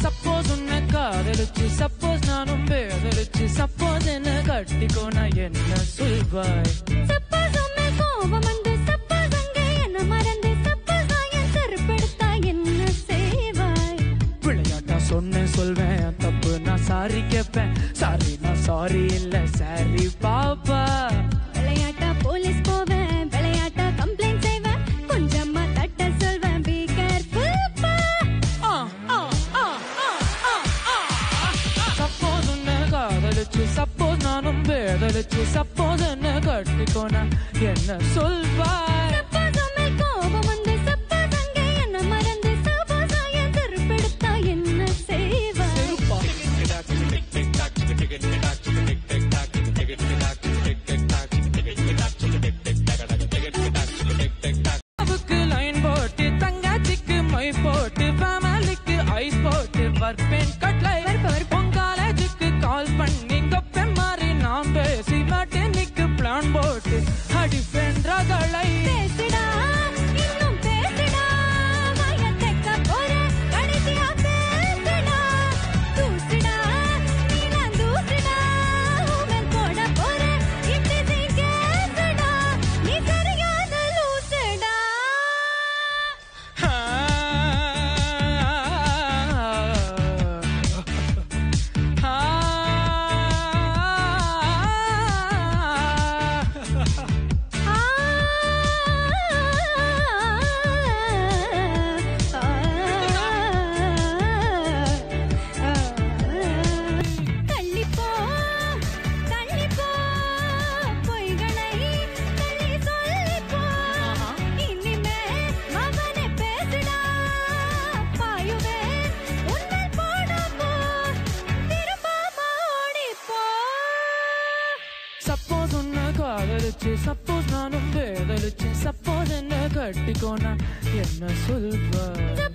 Suppose உன்னை காதலிச்சு suppose நானும் வேதலிச்சு சப்போஸ் என்ன கட்டிக்கோனா என்ன சொல்வாய் சப்போஸ் உண்மை கோபம் வந்து சப்போஸ் அங்கே என்ன மறந்து சப்போஸ் நான் என் செருப்பெடுத்தா என்ன செய்வாய் விளையாட்டா சொன்னேன் சொல்வேன் தப்பு நான் சாரி கேட்பேன் சாரி நான் சாரி இல்ல சாரி பாப்பா விளையாட்டா போலீஸ் போவேன் விளையாட்டா கம்ப்ளைண்ட் செய்வேன் கொஞ்சமா தட்ட சொல்வேன் பி கேர்ஃபுல் சப்போஸ் உன்னை காதலிச்சு சப்போஸ் நானும் வேதலிச்சு சப்போஸ் என்ன கட்டிக்கோனா என்ன சொல்வாய் சப்போஸ் உண்மை கோபம் வந்து சப்போஸ் அங்கே என்ன மறந்து சப்போஸ் நான் என் செருப்பெடுத்தா என்ன செய்வாய் செருப்பா. அவுக்கு லைன் போட்டு தங்காச்சிக்கு மை போட்டு ஃபேமிலிக்கு ஐஸ் போட்டு வர்பேன் கட்லை உன் காலேஜுக்கு கால் பண்ணி கொப்பை மாறி நான் பேசி மாட்டேனிக்கு பிளான் போட்டு அடிப்பேன் ரகளை பேசுடா இன்னும் பேசுடா வாய தெக்க போற கடைசியா பேசுடா தூசுடா நீலாம் தூசுடா உமன் போட போற இப்படி கேசுடா நீ சரியான லூசுடா ஆ தள்ளிப்போ தள்ளிப்போ பொய்களை தள்ளி சொல்லிப்போ இனிமே மகனே பேசுடா பாயுவே உன்னை போடப்போ திரும்பாம ஓடிப்போ சப்போஸ் உன்னை காதலிச்சு சப்போஸ் நானும் வேதலிச்சு சப்போஸ் என்ன கட்டிக்கோனா என்ன சொல்வ